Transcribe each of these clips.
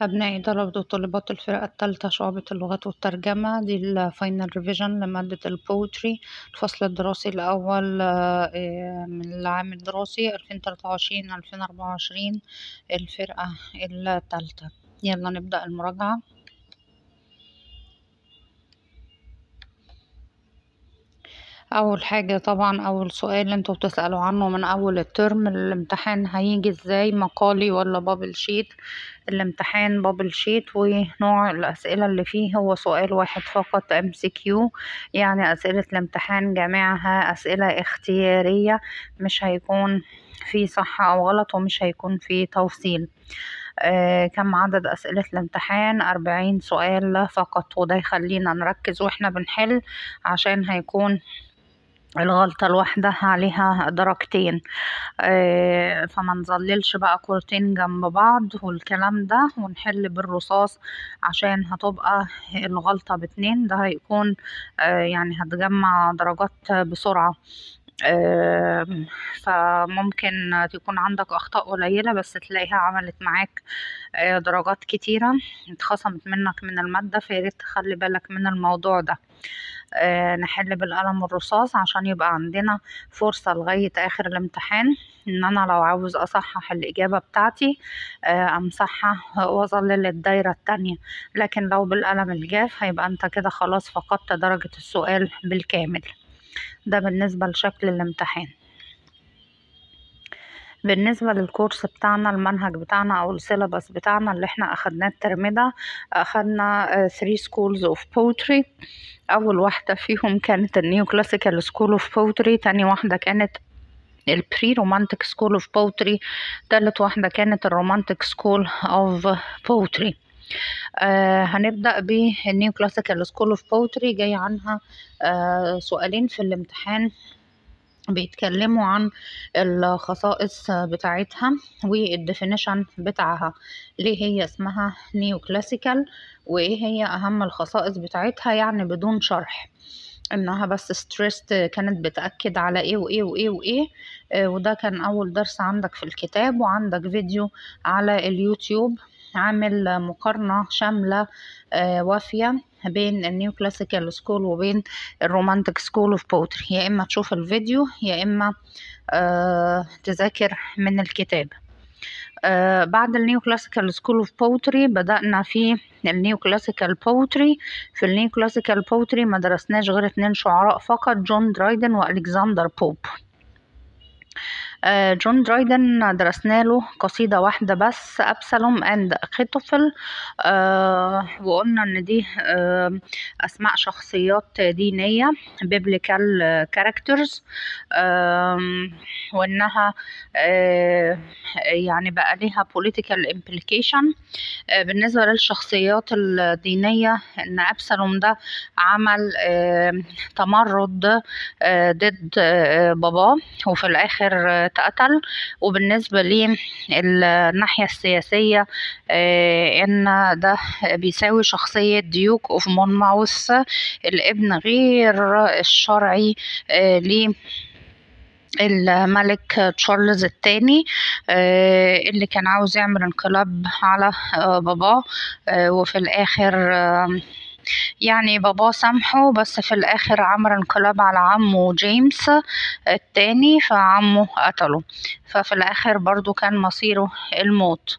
أبنائي طلبة وطالبات الفرقة التالتة شعبة اللغات والترجمة دي الفاينل ريفيجن لمادة البوتري الفصل الدراسي الأول آه، من العام الدراسي ألفين تلاتة وعشرين ألفين أربعة وعشرين الفرقة التالتة يلا نبدأ المراجعة اول حاجة طبعا اول سؤال انتوا بتسألوا عنه من اول الترم الامتحان هيجي ازاي مقالي ولا بابل شيت الامتحان بابل شيت ونوع الاسئلة اللي فيه هو سؤال واحد فقط ام سي كيو يعني اسئلة الامتحان جميعها اسئلة اختيارية مش هيكون في صح او غلط ومش هيكون في توصيل آه كم عدد أسئلة الامتحان أربعين سؤال فقط وده يخلينا نركز واحنا بنحل عشان هيكون الغلطة الواحدة عليها درجتين آه فما نظللش بقى كورتين جنب بعض والكلام ده ونحل بالرصاص عشان هتبقى الغلطة باتنين ده هيكون آه يعني هتجمع درجات بسرعة آه فممكن تكون عندك أخطاء قليلة بس تلاقيها عملت معاك آه درجات كتيرة اتخصمت منك من المادة فياريت تخلي بالك من الموضوع ده آه نحل بالقلم الرصاص عشان يبقى عندنا فرصة لغاية آخر الامتحان إن أنا لو عاوز أصحح الإجابة بتاعتي آه أمسحها وأظلل الدايرة التانية لكن لو بالقلم الجاف هيبقى أنت كده خلاص فقدت درجة السؤال بالكامل ده بالنسبة لشكل الامتحان بالنسبة للكورس بتاعنا المنهج بتاعنا أو السيلابس بتاعنا اللي احنا أخدناه الترم ده أخدنا 3 schools of poetry أول واحدة فيهم كانت النيو كلاسيكال سكول اوف بوتري تاني واحدة كانت البري رومانتك سكول اوف بوتري تالت واحدة كانت الرومانتك سكول اوف بوتري آه هنبدأ بالنيو كلاسيكال سكول اوف بوتري جاي عنها آه سؤالين في الامتحان بيتكلموا عن الخصائص بتاعتها والديفينيشن بتاعها ليه هي اسمها نيو كلاسيكال وايه هي اهم الخصائص بتاعتها يعني بدون شرح انها بس ستريست كانت بتأكد على ايه وايه وايه وايه آه وده كان اول درس عندك في الكتاب وعندك فيديو على اليوتيوب عامل مقارنة شاملة آه وافية بين النيو كلاسيكال سكول وبين الرومانتك سكول اوف بوتري يا اما تشوف الفيديو يا اما آه تذاكر من الكتاب آه بعد النيو كلاسيكال سكول اوف بوتري بدأنا في النيو كلاسيكال بوتري في النيو كلاسيكال بوتري ما درسناش غير اتنين شعراء فقط جون درايدن والكسندر بوب آه جون درايدن درسنا له قصيدة واحدة بس أبسلوم أند خيتوفل آه وقلنا إن دي آه أسماء شخصيات دينية biblical characters وإنها يعني بقى ليها political implication بالنسبة للشخصيات الدينية إن أبسلوم ده عمل تمرد ضد باباه وفي الآخر اتقتل وبالنسبة للناحية السياسية ان ده بيساوي شخصية ديوك اوف مونماوث الابن غير الشرعي ل الملك تشارلز الثاني اللي كان عاوز يعمل انقلاب على باباه وفي الاخر يعني باباه سامحه بس في الاخر عمل انقلاب على عمه جيمس التاني فعمه قتله ففي الاخر برضو كان مصيره الموت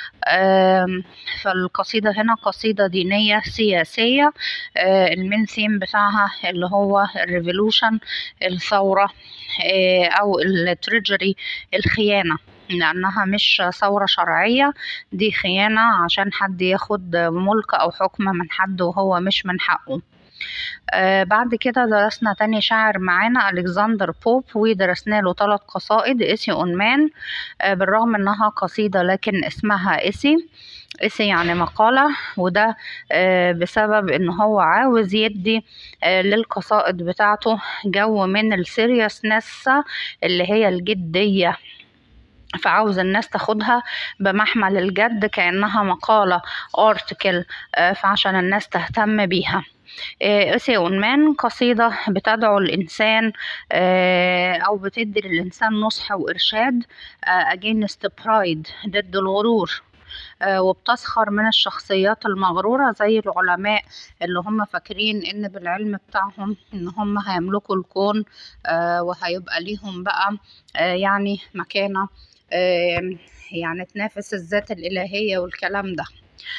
فالقصيدة هنا قصيدة دينية سياسية المين ثيم بتاعها اللي هو الريفولوشن الثورة أو التريجري الخيانة لأنها مش ثورة شرعية دي خيانة عشان حد ياخد ملك أو حكم من حد وهو مش من حقه آه بعد كده درسنا تاني شاعر معانا ألكسندر بوب ودرسنا له ثلاث قصائد إسي أون مان آه بالرغم إنها قصيدة لكن اسمها إسي إسي يعني مقالة وده آه بسبب إن هو عاوز يدي آه للقصائد بتاعته جو من السيريسنس اللي هي الجدية فعاوز الناس تاخدها بمحمل الجد كأنها مقالة ارتكل فعشان الناس تهتم بيها إسي أونمان قصيدة بتدعو الإنسان أو بتدي للإنسان نصح وإرشاد against pride ضد الغرور آه، وبتسخر من الشخصيات المغرورة زي العلماء اللي هم فاكرين ان بالعلم بتاعهم ان هم هيملكوا الكون آه، وهيبقى ليهم بقى آه، يعني مكانة آه، يعني تنافس الذات الإلهية والكلام ده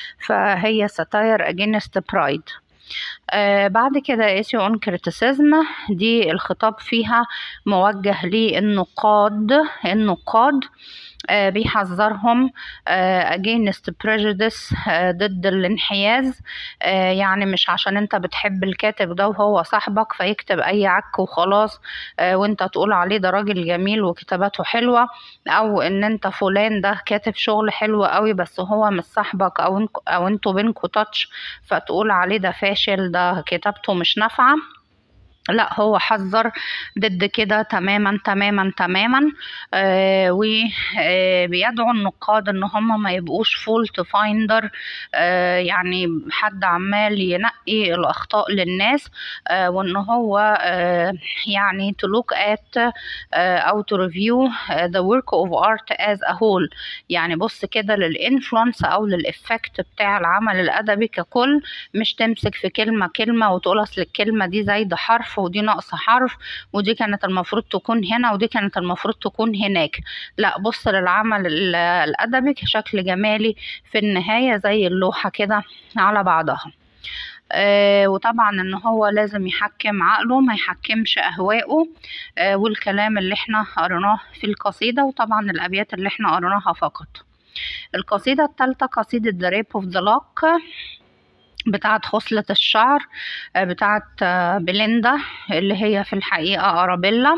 فهي satire against pride آه بعد كده essay on criticism دي الخطاب فيها موجه للنقاد النقاد آه بيحذرهم آه against prejudice آه ضد الانحياز آه يعني مش عشان انت بتحب الكاتب ده وهو صاحبك فيكتب اي عك وخلاص آه وانت تقول عليه ده راجل جميل وكتاباته حلوة او ان انت فلان ده كاتب شغل حلو قوي بس هو مش صاحبك او انك او انتوا بينكوا تاتش فتقول عليه ده فاشل ده كتابته مش نافعة لا هو حذر ضد كده تماما تماما تماما آه وبيدعو النقاد ان هم ما يبقوش فولت فايندر آه يعني حد عمال ينقي الاخطاء للناس آه وان هو آه يعني to look at آه او to review the work of art as a whole يعني بص كده للانفلونس او للافكت بتاع العمل الادبي ككل مش تمسك في كلمه كلمه وتقول اصل الكلمه دي زايده حرف ودي ناقصه حرف ودي كانت المفروض تكون هنا ودي كانت المفروض تكون هناك لا بص للعمل ال- الادبي كشكل جمالي في النهايه زي اللوحه كده على بعضها آه وطبعا ان هو لازم يحكم عقله ما يحكمش اهواءه آه والكلام اللي احنا قريناه في القصيدة وطبعا الابيات اللي احنا قريناها فقط القصيدة الثالثة قصيدة The Rape of the Lock بتاعت خصلة الشعر آه، بتاعت آه، بليندا اللي هي في الحقيقة أرابيلا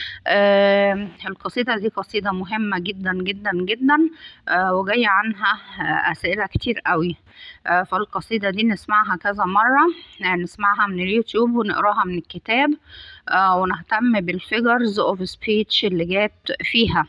آه، القصيدة دي قصيدة مهمة جدا جدا جدا آه، وجاية عنها آه، أسئلة كتير قوي آه، فالقصيدة دي نسمعها كذا مرة يعني نسمعها من اليوتيوب ونقراها من الكتاب آه، ونهتم بالفيجرز اوف سبيتش اللي جات فيها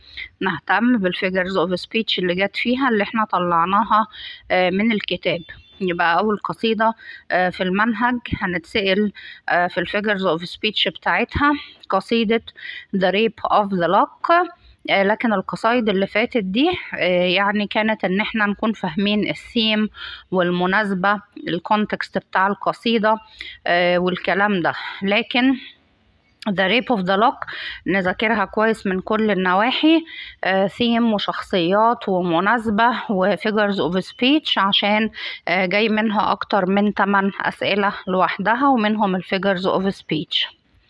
نهتم بالفيجرز اوف سبيتش اللي جات فيها اللي احنا طلعناها آه، من الكتاب يبقى أول قصيدة آه، في المنهج هنتسأل آه، في الفيجرز اوف سبيتش بتاعتها قصيدة The Rape of the Lock آه، لكن القصايد اللي فاتت دي آه، يعني كانت ان احنا نكون فاهمين الثيم والمناسبة الكونتكست بتاع القصيدة آه، والكلام ده لكن The Rape of the Lock نذاكرها كويس من كل النواحي ثيم وشخصيات ومناسبة وفيجرز اوف سبيتش عشان آه، جاي منها أكتر من 8 أسئلة لوحدها ومنهم الفيجرز اوف سبيتش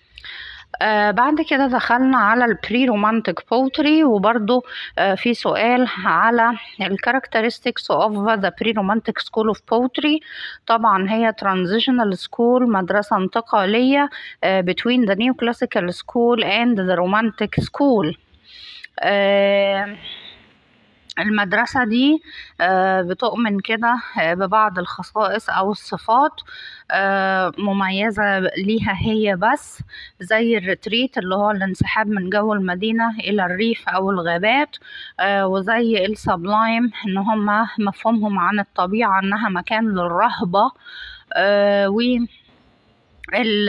آه بعد كده دخلنا على البري رومانتك بوتري وبرضو آه في سؤال على الكاركترستكس اوف ذا بري رومانتك سكول اوف بوتري طبعا هي ترانزيشنال سكول مدرسة انتقالية آه between the neoclassical school and the romantic school آه المدرسة دي آه، بتؤمن كده آه، ببعض الخصائص أو الصفات آه، مميزة ليها هي بس زي الريتريت اللي هو الانسحاب من جو المدينة إلى الريف أو الغابات آه، وزي السبلايم إن هما مفهومهم عن الطبيعة إنها مكان للرهبة آه، و ال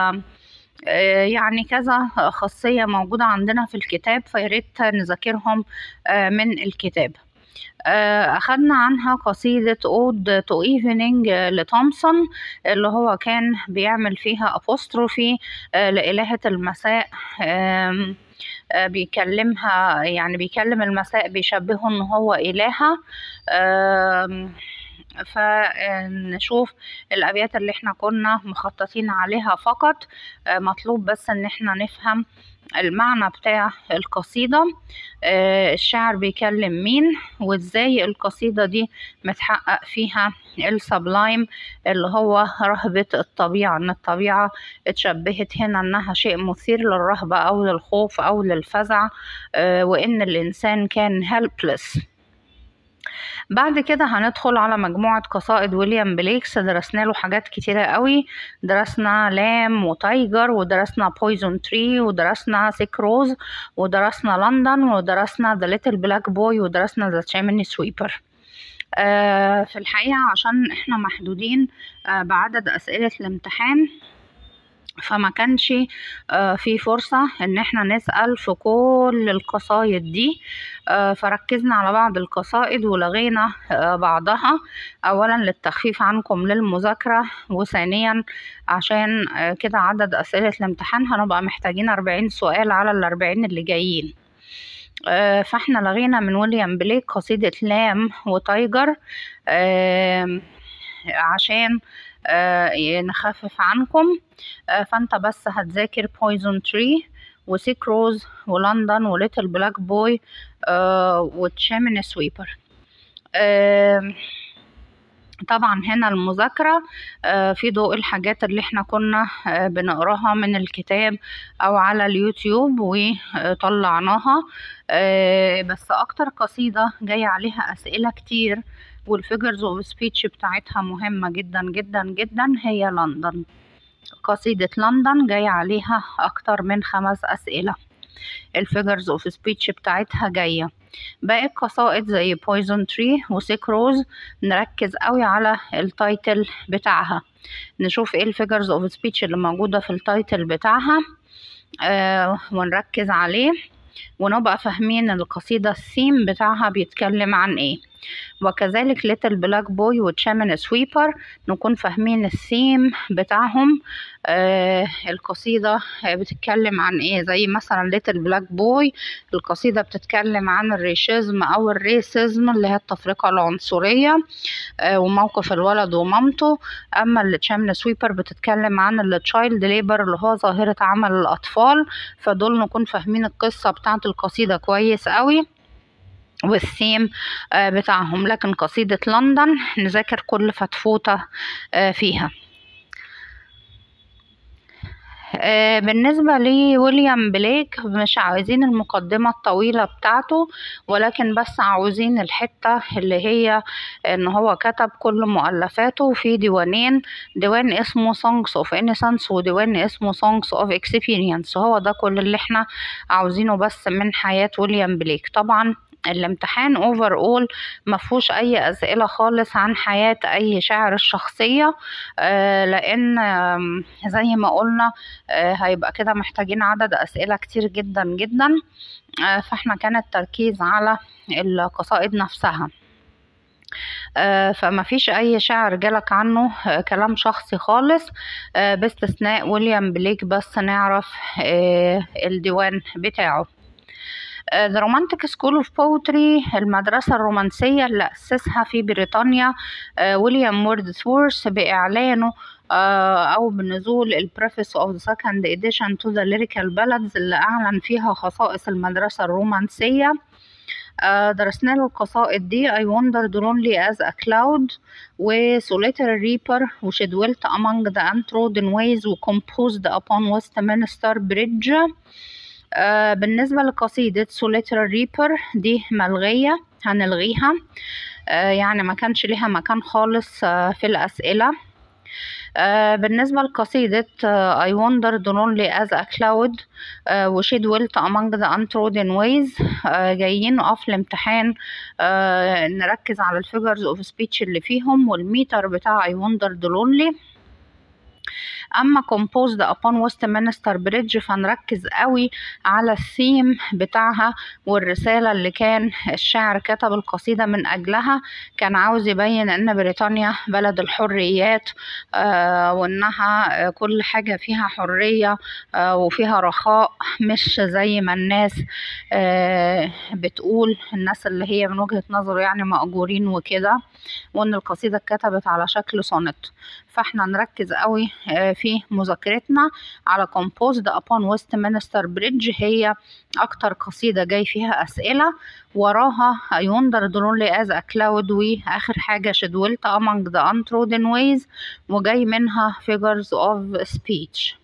آه، يعني كذا خاصية موجودة عندنا في الكتاب فياريت نذاكرهم آه، من الكتاب آه، أخدنا عنها قصيدة أود تو إيفنينج لتومسون اللي هو كان بيعمل فيها أبوستروفي لإلهة المساء آم، آه، بيكلمها يعني بيكلم المساء بيشبهه إن هو إلهة آم، فنشوف الأبيات اللي احنا كنا مخططين عليها فقط آه، مطلوب بس ان احنا نفهم المعنى بتاع القصيدة آه، الشاعر بيكلم مين وازاي القصيدة دي متحقق فيها السبلايم اللي هو رهبة الطبيعة ان الطبيعة اتشبهت هنا انها شيء مثير للرهبة او للخوف او للفزع آه، وان الانسان كان helpless بعد كده هندخل على مجموعة قصائد ويليام بليكس درسنا له حاجات كتيرة قوي درسنا لام وتايجر ودرسنا بويزون تري ودرسنا سيك روز ودرسنا لندن ودرسنا ذا ليتل بلاك بوي ودرسنا ذا تشيمني سويبر آه في الحقيقة عشان احنا محدودين آه بعدد أسئلة الامتحان فما كانش آه، في فرصة ان احنا نسأل في كل القصايد دي آه، فركزنا على بعض القصائد ولغينا آه، بعضها اولا للتخفيف عنكم للمذاكرة وثانيا عشان آه، كده عدد اسئلة الامتحان هنبقى محتاجين اربعين سؤال على الاربعين اللي جايين آه، فاحنا لغينا من ويليام بليك قصيدة لام وتايجر آم، عشان آه، نخفف عنكم آه، فانت بس هتذاكر بويزون تري وسيك روز ولندن وليتل بلاك بوي وتشامن سويبر آم، طبعا هنا المذاكرة آه، في ضوء الحاجات اللي احنا كنا آه، بنقراها من الكتاب او على اليوتيوب وطلعناها آه، بس اكتر قصيدة جاية عليها اسئلة كتير والفيجرز اوف سبيتش بتاعتها مهمة جدا جدا جدا هي لندن قصيدة لندن جاية عليها اكتر من خمس اسئلة الفيجرز اوف سبيتش بتاعتها جاية باقي القصائد زي بويزون تري وسيك روز نركز قوي على التايتل بتاعها نشوف ايه الفيجرز اوف سبيتش اللي موجودة في التايتل بتاعها آه ونركز عليه ونبقى فاهمين القصيدة الثيم بتاعها بيتكلم عن ايه وكذلك ليتل بلاك بوي وتشامن سويبر نكون فاهمين الثيم بتاعهم آه القصيدة بتتكلم عن ايه زي مثلا ليتل بلاك بوي القصيدة بتتكلم عن الريشيزم او الريسيزم اللي هي التفرقة العنصرية آه وموقف الولد ومامته اما اللي تشامن سويبر بتتكلم عن التشايلد ليبر اللي هو ظاهرة عمل الاطفال فدول نكون فاهمين القصة بتاعة القصيدة كويس قوي والثيم آه، بتاعهم لكن قصيدة لندن نذاكر كل فتفوتة آه، فيها آه، بالنسبة لويليام بليك مش عاوزين المقدمة الطويلة بتاعته ولكن بس عاوزين الحتة اللي هي ان هو كتب كل مؤلفاته في ديوانين ديوان اسمه Songs of Innocence وديوان اسمه Songs of Experience هو ده كل اللي احنا عاوزينه بس من حياة ويليام بليك طبعا الامتحان اوفر اول مفهوش اي اسئله خالص عن حياه اي شاعر الشخصيه آه لان آم، زي ما قلنا آه هيبقى كده محتاجين عدد اسئله كتير جدا جدا آه فاحنا كان التركيز على القصائد نفسها آه، فما فيش اي شاعر جالك عنه آه، كلام شخصي خالص آه، باستثناء ويليام بليك بس نعرف آه، الديوان بتاعه آه، The Romantic School of Poetry المدرسة الرومانسية اللي أسسها في بريطانيا آه، ويليام ووردسورث بإعلانه آه، أو بنزول ال Preface of the Second Edition to the Lyrical Ballads اللي أعلن فيها خصائص المدرسة الرومانسية آه، درسنا له القصائد دي I wandered lonely as a cloud و solitary reaper و she dwelt among the untrodden ways و composed upon Westminster Bridge آه بالنسبة لقصيدة solitary reaper دي ملغية هنلغيها آه يعني ما كانش ليها مكان خالص آه في الأسئلة آه بالنسبة لقصيدة آه I wandered lonely as a cloud آه و she dwelt among the untrodden ways آه جايين نقف الامتحان آه نركز على الفيجرز اوف سبيتش اللي فيهم والميتر بتاع I wandered lonely اما composed upon Westminster Bridge فنركز قوي على الثيم بتاعها والرسالة اللي كان الشاعر كتب القصيدة من اجلها كان عاوز يبين ان بريطانيا بلد الحريات آه وانها آه كل حاجة فيها حرية آه وفيها رخاء مش زي ما الناس آه بتقول الناس اللي هي من وجهة نظره يعني مأجورين وكده وان القصيدة اتكتبت على شكل سونت فاحنا نركز قوي آه في مذاكرتنا على composed upon Westminster Bridge هي أكتر قصيدة جاي فيها أسئلة وراها I wandered lonely as a cloud وآخر حاجة she dwelt among the untrodden ways وجاي منها figures of speech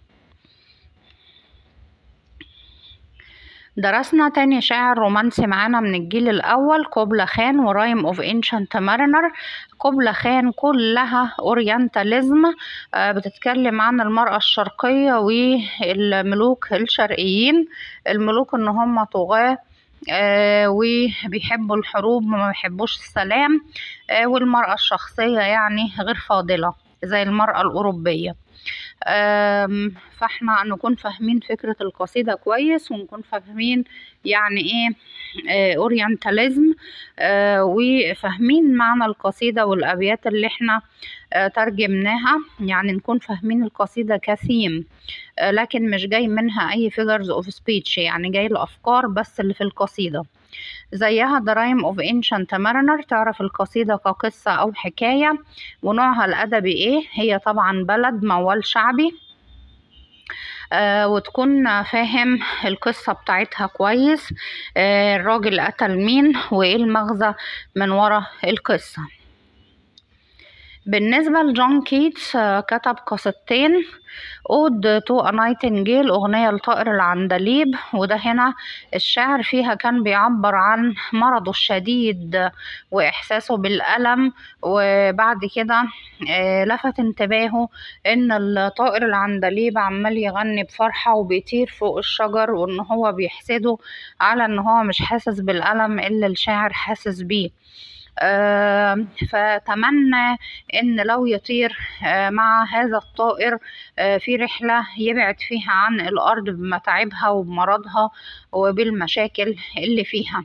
درسنا تاني شاعر رومانسي معانا من الجيل الأول كوبلا خان ورايم اوف انشنت مارينر كوبلا خان كلها اورينتاليزم بتتكلم عن المرأة الشرقية والملوك الشرقيين الملوك ان هم طغاة آه وبيحبوا الحروب ما بيحبوش السلام آه والمرأة الشخصية يعني غير فاضلة زي المرأة الأوروبية آم، فاحنا نكون فاهمين فكرة القصيدة كويس ونكون فاهمين يعني ايه اورينتاليزم وفاهمين معنى القصيدة والابيات اللي احنا آه، ترجمناها يعني نكون فاهمين القصيدة كثيم آه، لكن مش جاي منها اي figures of speech يعني جاي الافكار بس اللي في القصيدة زيها The Rhyme of Ancient Mariner تعرف القصيدة كقصة أو حكاية ونوعها الأدبي إيه هي طبعا بلد موال شعبي آه وتكون فاهم القصة بتاعتها كويس آه الراجل قتل مين وإيه المغزى من ورا القصة بالنسبة لجون كيتس آه، كتب قصتين أود تو أ نايتنجيل أغنية لطائر العندليب وده هنا الشاعر فيها كان بيعبر عن مرضه الشديد وإحساسه بالألم وبعد كده آه، لفت انتباهه إن الطائر العندليب عمال يغني بفرحة وبيطير فوق الشجر وإن هو بيحسده على إن هو مش حاسس بالألم اللي الشاعر حاسس بيه آه، فتمنى ان لو يطير آه، مع هذا الطائر آه، في رحلة يبعد فيها عن الارض بمتاعبها وبمرضها وبالمشاكل اللي فيها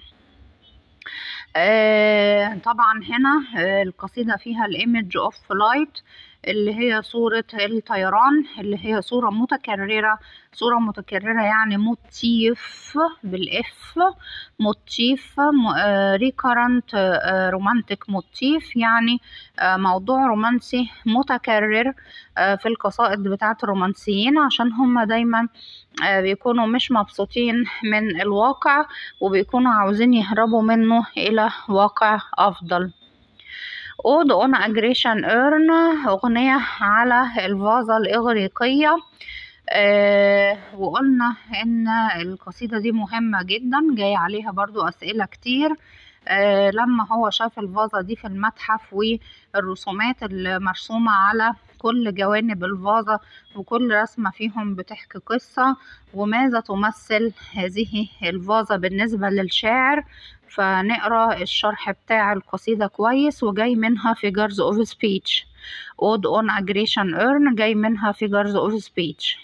آه، طبعا هنا آه، القصيدة فيها الايمج اوف لايت اللي هي صورة الطيران اللي هي صورة متكررة صورة متكررة يعني موتيف بالاف موتيف ريكارنت رومانتك موتيف يعني آه، موضوع رومانسي متكرر آه، في القصائد بتاعة الرومانسيين عشان هم دايما آه، بيكونوا مش مبسوطين من الواقع وبيكونوا عاوزين يهربوا منه إلى واقع أفضل أود أون أجريشن إيرن أغنية على الفازة الإغريقية آه وقلنا إن القصيدة دي مهمة جدا جاي عليها برضو أسئلة كتير آه لما هو شاف الفازة دي في المتحف والرسومات المرسومة على كل جوانب الفازة وكل رسمة فيهم بتحكي قصة وماذا تمثل هذه الفازة بالنسبة للشاعر فنقرا الشرح بتاع القصيدة كويس وجاي منها figures of speech Ode on aggression earn جاي منها figures of speech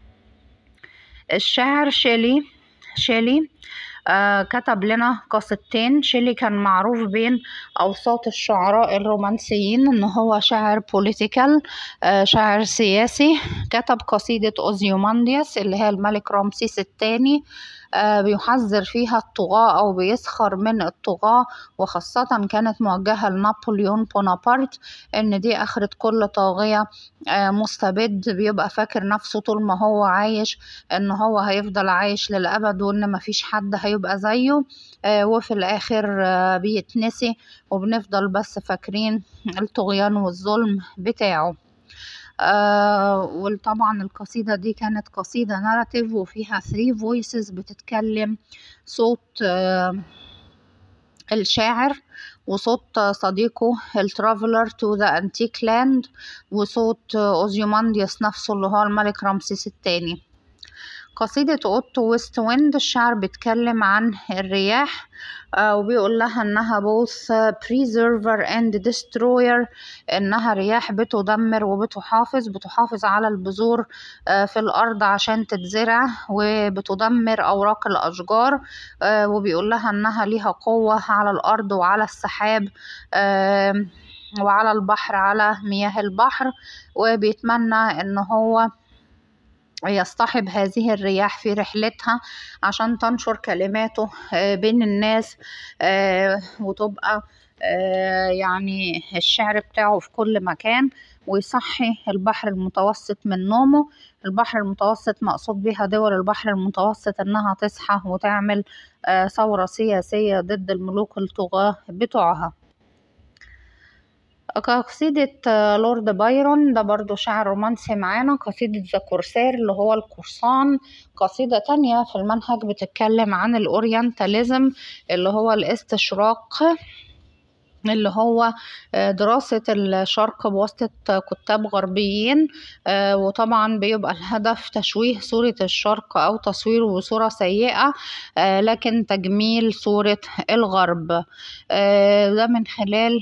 الشاعر شيلي شيلي آه كتب لنا قصتين شيلي كان معروف بين أوساط الشعراء الرومانسيين إن هو شاعر بوليتيكال آه شاعر سياسي كتب قصيدة أوزيومانديوس اللي هي الملك رمسيس الثاني آه بيحذر فيها الطغاة أو بيسخر من الطغاة وخاصة كانت موجهة لنابليون بونابرت إن دي آخرة كل طاغية آه مستبد بيبقى فاكر نفسه طول ما هو عايش إن هو هيفضل عايش للأبد وإن مفيش حد هيبقى زيه آه وفي الآخر آه بيتنسي وبنفضل بس فاكرين الطغيان والظلم بتاعه آه وطبعا القصيدة دي كانت قصيدة ناراتيف وفيها three voices بتتكلم صوت آه الشاعر وصوت صديقه الترافلر تو ذا انتيك لاند وصوت اوزيومانديوس نفسه اللي هو الملك رمسيس الثاني قصيدة أوتو ويست ويند الشعر بيتكلم عن الرياح آه وبيقول لها إنها both preserver and destroyer إنها رياح بتدمر وبتحافظ بتحافظ على البذور آه في الأرض عشان تتزرع وبتدمر أوراق الأشجار آه وبيقول لها إنها ليها قوة على الأرض وعلى السحاب آه وعلى البحر على مياه البحر وبيتمنى إن هو يصطحب هذه الرياح في رحلتها عشان تنشر كلماته بين الناس وتبقى يعني الشعر بتاعه في كل مكان ويصحي البحر المتوسط من نومه البحر المتوسط مقصود بها دول البحر المتوسط انها تصحى وتعمل ثورة سياسية ضد الملوك الطغاة بتوعها قصيدة لورد بايرون ده برضو شاعر رومانسي معانا قصيدة ذا كورسير اللي هو القرصان قصيدة تانية في المنهج بتتكلم عن الأورينتاليزم اللي هو الاستشراق اللي هو دراسة الشرق بواسطة كتاب غربيين وطبعا بيبقى الهدف تشويه صورة الشرق أو تصويره بصورة سيئة لكن تجميل صورة الغرب ده من خلال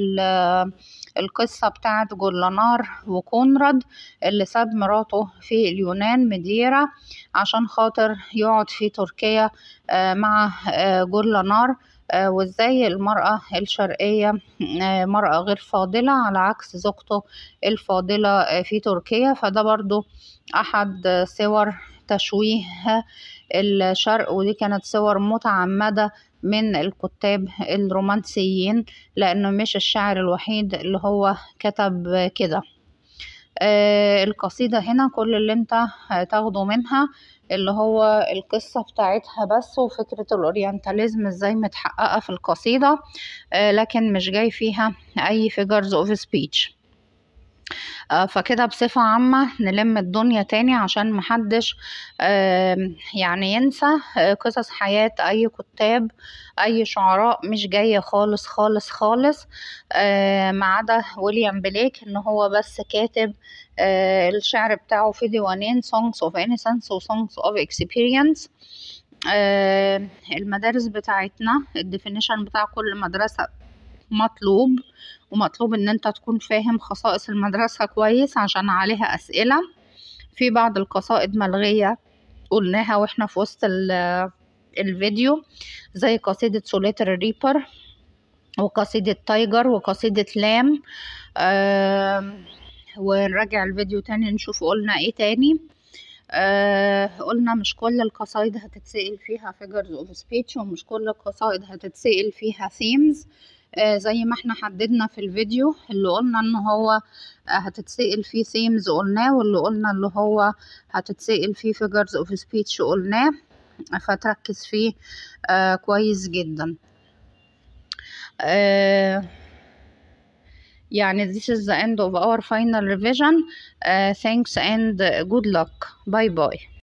القصة بتاعت جولانار وكونراد اللي ساب مراته في اليونان مديرة عشان خاطر يقعد في تركيا مع جولانار وازاي المرأة الشرقية مرأة غير فاضلة على عكس زوجته الفاضلة في تركيا فده برضو أحد صور تشويه الشرق ودي كانت صور متعمدة من الكتاب الرومانسيين لأنه مش الشاعر الوحيد اللي هو كتب كده آه القصيدة هنا كل اللي انت هتاخده منها اللي هو القصة بتاعتها بس وفكرة الأورينتاليزم ازاي متحققة في القصيدة آه لكن مش جاي فيها أي figures of speech آه فكده بصفة عامة نلم الدنيا تاني عشان محدش يعني ينسى قصص حياة أي كتاب أي شعراء مش جاية خالص خالص خالص ما عدا ويليام بليك إن هو بس كاتب الشعر بتاعه في ديوانين songs of innocence و songs of experience المدارس بتاعتنا الديفينيشن بتاع كل مدرسة مطلوب ومطلوب ان انت تكون فاهم خصائص المدرسة كويس عشان عليها اسئلة في بعض القصائد ملغية قلناها واحنا في وسط الفيديو زي قصيدة سوليتر ريبر وقصيدة تايجر وقصيدة لام آه ونراجع الفيديو تاني نشوف قلنا ايه تاني آه قلنا مش كل القصايد هتتسأل فيها figures of speech ومش كل القصائد هتتسأل فيها themes آه زي ما احنا حددنا في الفيديو اللي قلنا ان هو آه هتتسأل فيه themes قلناه واللي قلنا اللي هو هتتسأل فيه figures of speech قلناه فتركز فيه آه كويس جدا يعني this is the end of our final revision thanks and good luck bye bye